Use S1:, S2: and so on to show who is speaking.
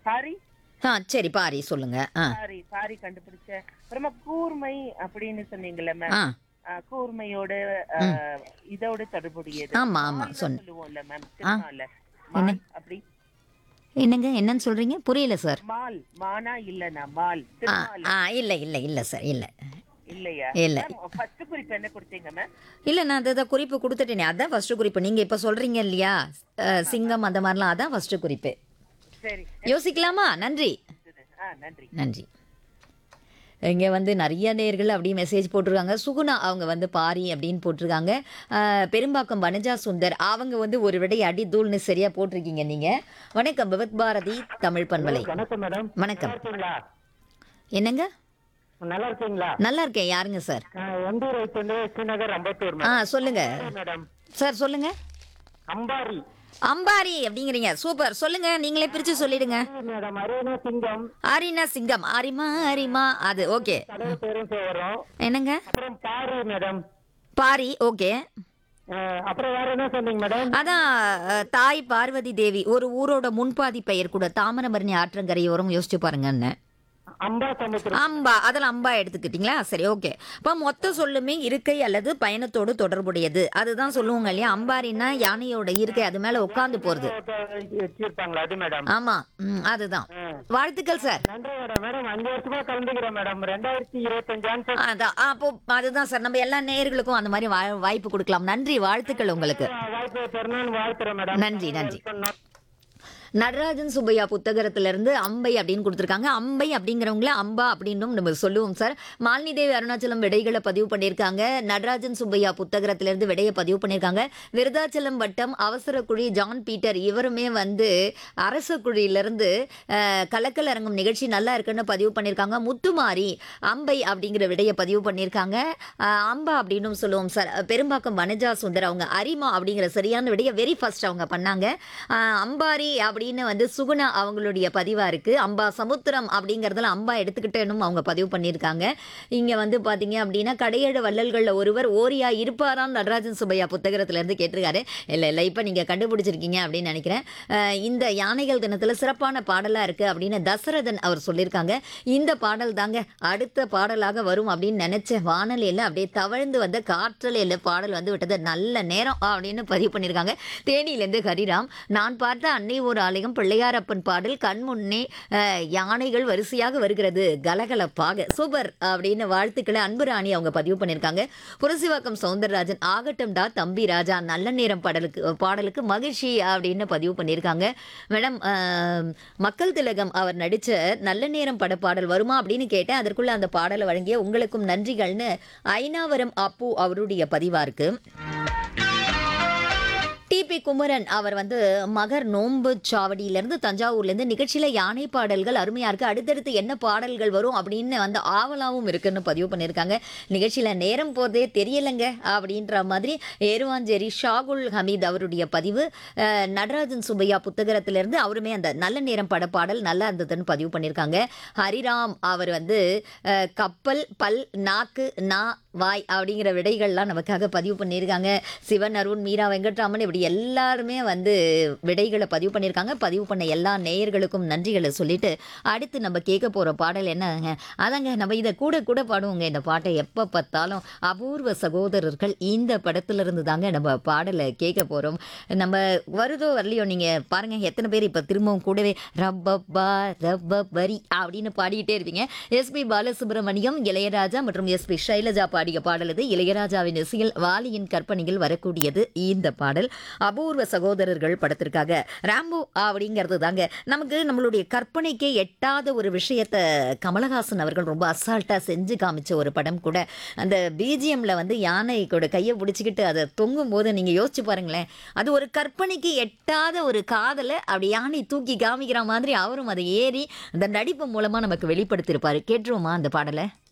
S1: Sorry
S2: ஆ சரி பாரி சொல்லுங்க ஆ
S1: sorry sorry கண்டுபிடிச்சேன் அப்புறமா கூர்மை அப்படின்னு சொன்னீங்கல்ல
S2: ஆ
S1: மேம் கூர்மையோட ஆ, இதோட தொடர்புடையது
S2: ஆமா, ஆமா,
S1: மால்னு
S2: சொன்ன-
S1: சொல்லுவோம்ல மேம் திருமால
S2: என்ன?
S1: மால் அப்படி
S2: என்னங்க என்னன்னு சொல்றீங்க புரியல சார்
S1: மால் மானா இல்லனா மால்
S2: ஆ
S1: திருமால்
S2: ஆ இல்லை இல்லை இல்லை சார் இல்லை
S1: இல்லையா
S2: இல்ல.
S1: ஃபர்ஸ்ட் குறிப்பு என்ன கொடுத்தீங்க மேம்
S2: இல்லை நான் அதை தான் குறிப்பு கொடுத்துட்டேனே அதான் ஃபர்ஸ்ட் குறிப்பு நீங்கள் இப்போ சொல்கிறீங்க இல்லையா அஹ், சிங்கம் அந்த மாதிரிலாம் அதான் ஃபர்ஸ்ட் குறிப்பு
S1: சரி
S2: யோசிக்கலாமா நன்றி
S1: ஆ நன்றி
S2: நன்றி இங்கே வந்து நிறைய நேர்கள் அப்படி மெசேஜ் போட்டிருக்காங்க சுகுணா அவங்க வந்து பாரி அப்படின்னு போட்டிருக்காங்க அஹ், பெரும்பாக்கம் வனஜா சுந்தர் அவங்க வந்து ஒரு விடை அடி தூள்னு சரியாக போட்டிருக்கீங்க நீங்கள் வணக்கம் பகவத் பாரதி தமிழ் பண்பலை
S3: வணக்கம் மேடம்
S2: வணக்கம்
S3: இருக்கீங்களா
S2: என்னங்க
S3: நல்லா இருக்கீங்களா
S2: நல்லா இருக்கேன் யாருங்க சார்
S3: எம்பி ரைட் வந்து ஸ்ரீநகர் அம்பத்தூர்
S2: ஆ சொல்லுங்க
S3: மேடம்
S2: சார் சொல்லுங்க
S3: அம்பாரி
S2: அம்பாரி அப்படிங்கிறீங்க சூப்பர் சொல்லுங்க நீங்களே பிரிச்சு சொல்லிடுங்க
S3: மேடம் அரியணா சிங்கம்
S2: ஆரினா சிங்கம் ஆரிமா ஆரிமா அது ஓகே
S3: தலைவர் பேரும் வரும்
S2: என்னங்க
S3: அப்புறம் பாரி மேடம்
S2: பாரி ஓகே
S3: அஹ், அப்புறம் வேற என்ன சொன்னீங்க மேடம்
S2: அதான் அஹ், தாய் பார்வதி தேவி ஒரு ஊரோட முன்பாதி பெயர் கூட தாமிரபரணி ஆற்றங்கரையோரம் யோசிச்சு பாருங்கன்னு
S3: அம்பா சமுத்திரம்
S2: அம்பா அதில் அம்பா எடுத்துக்கிட்டீங்களா சரி ஓகே இப்போ மொத்த சொல்லுமே இருக்கை அல்லது பயணத்தோடு தொடர்புடையது அதுதான் சொல்லுவோங்க இல்லையா அம்பாரின்னா யானையோட இருக்கை அது மேலே உட்காந்து போகிறது
S3: வச்சிருப்பாங்களா அது மேடம்
S2: ஆமாம் ம் அதுதான் வாழ்த்துக்கள் சார்
S3: நன்றி மேடம் மேடம் அஞ்சு வருஷமா கலந்துக்கிறேன் மேடம் ரெண்டாயிரத்தி இருபத்தஞ்சு ஆன்சர்
S2: அதான் அப்போ அதுதான் சார் நம்ம எல்லா நேயர்களுக்கும் அந்த மாதிரி வா- வாய்ப்பு கொடுக்கலாம் நன்றி வாழ்த்துக்கள் உங்களுக்கு
S3: வாய்ப்பு தரணும்னு வாழ்த்துறேன் மேடம்
S2: நன்றி நன்றி நடராஜன் சுப்பையா புத்தகத்திலிருந்து அம்பை அப்படின்னு கொடுத்துருக்காங்க அம்பை அப்படிங்கிறவங்கள அம்பா அப்படின்னும் நம்ம சொல்லுவோம் சார் மாலினி தேவி அருணாச்சலம் விடைகளை பதிவு பண்ணியிருக்காங்க நடராஜன் சுப்பையா புத்தகத்திலிருந்து விடையை பதிவு பண்ணியிருக்காங்க விருதாச்சலம் வட்டம் அவசரக்குழி ஜான் பீட்டர் இவருமே வந்து அரச குழியிலிருந்து அஹ், கலக்கல் அரங்கம் நிகழ்ச்சி நல்லா இருக்குன்னு பதிவு பண்ணியிருக்காங்க முத்துமாரி அம்பை அப்படிங்கிற விடையை பதிவு பண்ணியிருக்காங்க அஹ், அம்பா அப்படின்னும் சொல்லுவோம் சார் பெரும்பாக்கம் வனஜா சுந்தர் அவங்க அரிமா அப்படிங்கிற சரியான விடையை வெரி ஃபர்ஸ்ட் அவங்க பண்ணாங்க அஹ், அம்பாரி அப்படின்னு வந்து சுகுணா அவங்களுடைய பதிவாக இருக்குது அம்பா சமுத்திரம் அப்படிங்கிறதுல அம்பா எடுத்துக்கிட்டேனும் அவங்க பதிவு பண்ணியிருக்காங்க இங்கே வந்து பார்த்தீங்க அப்படின்னா கடையேழு வள்ளல்களில் ஒருவர் ஓரியா இருப்பாராம் நடராஜன் சுப்பையா புத்தகத்திலேருந்து கேட்டிருக்காரு இல்லை இல்லை இப்போ நீங்கள் கண்டுபிடிச்சிருக்கீங்க அப்படின்னு நினைக்கிறேன் அஹ், இந்த யானைகள் தினத்தில் சிறப்பான பாடலாக இருக்குது அப்படின்னு தசரதன் அவர் சொல்லியிருக்காங்க இந்த பாடல் தாங்க அடுத்த பாடலாக வரும் அப்படின்னு நினச்ச வானொலியில் அப்படியே தவழ்ந்து வந்த காற்றலையில் பாடல் வந்து விட்டது நல்ல நேரம் அப்படின்னு பதிவு பண்ணியிருக்காங்க தேனியிலேருந்து ஹரிராம் நான் பார்த்த அன்னை ஒரு ஆலயம் பிள்ளையாரப்பன் பாடல் கண் முன்னே அஹ், யானைகள் வரிசையாக வருகிறது கலகலப்பாக சூப்பர் அப்படின்னு வாழ்த்துக்களை அன்புராணி அவங்க பதிவு பண்ணியிருக்காங்க புரசிவாக்கம் சவுந்தரராஜன் ஆகட்டம்டா தம்பி ராஜா நல்ல நேரம் பாடலுக்கு பாடலுக்கு மகிழ்ச்சி அப்படின்னு பதிவு பண்ணியிருக்காங்க மேடம் அஹ், மக்கள் திலகம் அவர் நடித்த நல்ல நேரம் பட பாடல் வருமா அப்படின்னு கேட்டேன் அதற்குள்ள அந்த பாடலை வழங்கிய உங்களுக்கும் நன்றிகள்னு ஐநாவரம் அப்பு அவருடைய பதிவா இருக்கு டிபி குமரன் அவர் வந்து மகர் நோன்பு சாவடியிலேருந்து தஞ்சாவூர்லேருந்து நிகழ்ச்சியில் யானை பாடல்கள் அருமையாக இருக்குது அடுத்தடுத்து என்ன பாடல்கள் வரும் அப்படின்னு வந்து ஆவலாவும் இருக்குன்னு பதிவு பண்ணியிருக்காங்க நிகழ்ச்சியில் நேரம் போதே தெரியலைங்க அப்படின்ற மாதிரி ஏருவாஞ்சேரி ஷாகுல் ஹமீத் அவருடைய பதிவு அஹ், நடராஜன் சுப்பையா புத்தகத்திலிருந்து அவருமே அந்த நல்ல நேரம் பட பாடல் நல்லா இருந்ததுன்னு பதிவு பண்ணியிருக்காங்க ஹரிராம் அவர் வந்து அஹ், கப்பல் பல் நாக்கு நா வாய் அப்படிங்கிற விடைகள்லாம் நமக்காக பதிவு பண்ணியிருக்காங்க சிவன் அருண் மீரா வெங்கட்ராமன் இப்படி எல்லாருமே வந்து விடைகளை பதிவு பண்ணியிருக்காங்க பதிவு பண்ண எல்லா நேயர்களுக்கும் நன்றிகளை சொல்லிட்டு அடுத்து நம்ம கேட்க போகிற பாடல் என்னங்க அதாங்க நம்ம இதை கூட கூட பாடுவோங்க இந்த பாட்டை எப்போ பார்த்தாலும் அபூர்வ சகோதரர்கள் இந்த படத்துலேருந்து தாங்க நம்ம பாடலை கேட்க போகிறோம் நம்ம வருதோ வரலையோ நீங்கள் பாருங்கள் எத்தனை பேர் இப்போ திரும்பவும் கூடவே ரப்பப்பா ரப்பரி அப்படின்னு பாடிக்கிட்டே இருப்பீங்க எஸ்பி பாலசுப்ரமணியம் இளையராஜா மற்றும் எஸ்பி ஷைலஜா பாடிய பாடல் இது இளையராஜாவின் இசையில் வாலியின் கற்பனையில் வரக்கூடியது இந்த பாடல் அபூர்வ சகோதரர்கள் படத்திற்காக ராம்போ அப்படிங்கிறது தாங்க நமக்கு நம்மளுடைய கற்பனைக்கே எட்டாத ஒரு விஷயத்தை கமலஹாசன் அவர்கள் ரொம்ப அசால்ட்டாக செஞ்சு காமிச்ச ஒரு படம் கூட அந்த பிஜிஎம்ல வந்து யானை கூட கையை பிடிச்சிக்கிட்டு அதை தொங்கும் போது நீங்கள் யோசிச்சு பாருங்களேன் அது ஒரு கற்பனைக்கு எட்டாத ஒரு காதலை அப்படி யானை தூக்கி காமிக்கிற மாதிரி அவரும் அதை ஏறி அந்த நடிப்பு மூலமாக நமக்கு வெளிப்படுத்தியிருப்பாரு கேட்டுருவோமா அந்த பாடலை